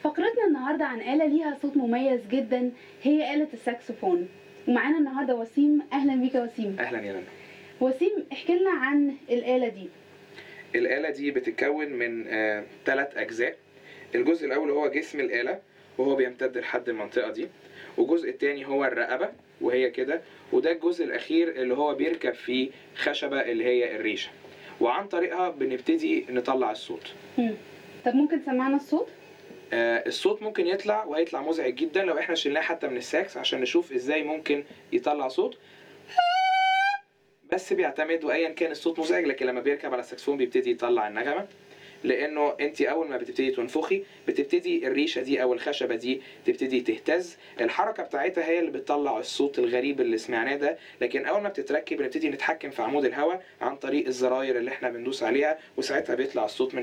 فقرتنا النهاردة عن آلة ليها صوت مميز جدا هي آلة الساكسفون ومعانا النهاردة وسيم أهلا بيك يا وسيم اهلا يا نانا وسيم احكي لنا عن الآلة دي الآلة دي بتتكون من ثلاث أجزاء الجزء الأول هو جسم الآلة وهو بيمتد لحد المنطقة دي والجزء التاني هو الرقبة وهي كده وده الجزء الأخير اللي هو بيركب فيه خشبة اللي هي الريشة وعن طريقها بنبتدي نطلع الصوت مم. طب ممكن تسمعنا الصوت؟ آه، الصوت ممكن يطلع وهيطلع مزعج جدا لو احنا شلناه حتى من الساكس عشان نشوف ازاي ممكن يطلع صوت بس بيعتمد وايا كان الصوت مزعج لكن لما بيركب على الساكسفون بيبتدي يطلع النغمه لانه انت اول ما بتبتدي تنفخي بتبتدي الريشه دي او الخشبه دي تبتدي تهتز الحركه بتاعتها هي اللي بتطلع الصوت الغريب اللي سمعناه ده لكن اول ما بتتركب بنبتدي نتحكم في عمود الهواء عن طريق الزراير اللي احنا بندوس عليها وساعتها بيطلع الصوت من